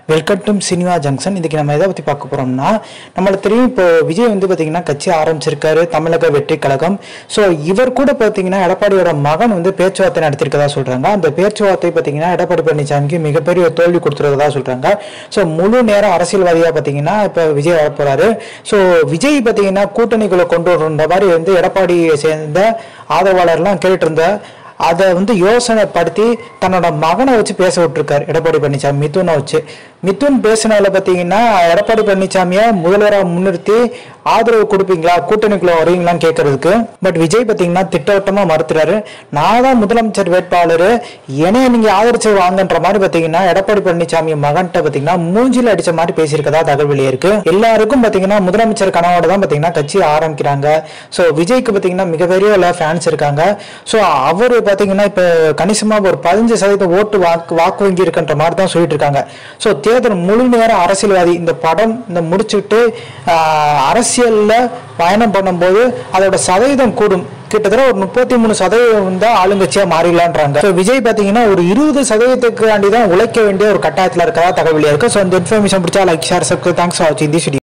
welcome to cinema junction இதுக்கு நம்ம எதை பற்றி பார்க்க போகிறோம்னா நம்மளுக்கு தெரியும் இப்போ விஜய் வந்து பார்த்தீங்கன்னா கட்சி ஆரம்பிச்சிருக்காரு தமிழக வெற்றி கழகம் ஸோ இவர் கூட பார்த்தீங்கன்னா எடப்பாடியோட மகன் வந்து பேச்சுவார்த்தை நடத்திருக்கதா சொல்கிறாங்க அந்த பேச்சுவார்த்தை பார்த்தீங்கன்னா எடப்பாடி பழனிசாமிக்கு மிகப்பெரிய ஒரு தோல்வி கொடுத்துருக்கதா சொல்கிறாங்க ஸோ முழு நேரம் அரசியல்வாதியாக பார்த்தீங்கன்னா இப்போ விஜய் வரப்போறாரு ஸோ விஜய் பார்த்தீங்கன்னா கூட்டணிக்குள்ள கொண்டு வரன்ற மாதிரி வந்து எடப்பாடியை சேர்ந்த ஆதரவாளர்லாம் கேட்டுட்டு இருந்த அதை வந்து யோசனைப்படுத்தி தன்னோட மகனை வச்சு பேச விட்டுருக்காரு எடப்பாடி பழனிசாமி மிதுனை வச்சு மிதுன் பேசினால பார்த்தீங்கன்னா எடப்பாடி பழனிசாமியை முதல்வராக முன்னிறுத்தி ஆதரவு கொடுப்பீங்களா கூட்டணிக்குள்ள வருவீங்களான்னு கேட்கறதுக்கு பட் விஜய் பார்த்தீங்கன்னா திட்டவட்டமாக மறுத்துறாரு நான் தான் முதலமைச்சர் வேட்பாளர் என்னைய நீங்கள் ஆதரிச்சு வாங்கன்ற மாதிரி பார்த்தீங்கன்னா எடப்பாடி பழனிசாமி மகன்கிட்ட பார்த்தீங்கன்னா மூஞ்சில அடிச்ச மாதிரி பேசியிருக்கதா தகவல் வெளியே இருக்கு எல்லாருக்கும் பார்த்தீங்கன்னா முதலமைச்சர் கனவோட தான் பார்த்தீங்கன்னா கட்சி ஆரம்பிக்கிறாங்க ஸோ விஜய்க்கு பார்த்தீங்கன்னா மிகப்பெரிய ஃபேன்ஸ் இருக்காங்க ஸோ அவர் பார்த்தீங்கன்னா இப்போ கணிசமாக ஒரு பதினஞ்சு சதவீதம் ஓட்டு வாக்கு வாக்கு வங்கி இருக்குன்ற மாதிரி தான் சொல்லிட்டு இருக்காங்க ஸோ தேர்தல் முழு நேரம் அரசியல்வாதி இந்த படம் இந்த முடிச்சுட்டு அரசியலில் பயணம் பண்ணும்போது அதோட சதவீதம் கூடும் கிட்டத்தட்ட ஒரு முப்பத்தி மூணு சதவீதம் தான் ஆளுங்கட்சியாக மாறிடலான்றாங்க ஸோ விஜய் பார்த்தீங்கன்னா ஒரு இருபது சதவீதத்துக்காண்டி தான் உழைக்க வேண்டிய ஒரு கட்டாயத்தில் இருக்கதா தகவல் இருக்கு ஸோ இந்த இன்ஃபர்மேஷன் பிடிச்சா like share subscribe thanks for வாட்சிங் தி வீடியோ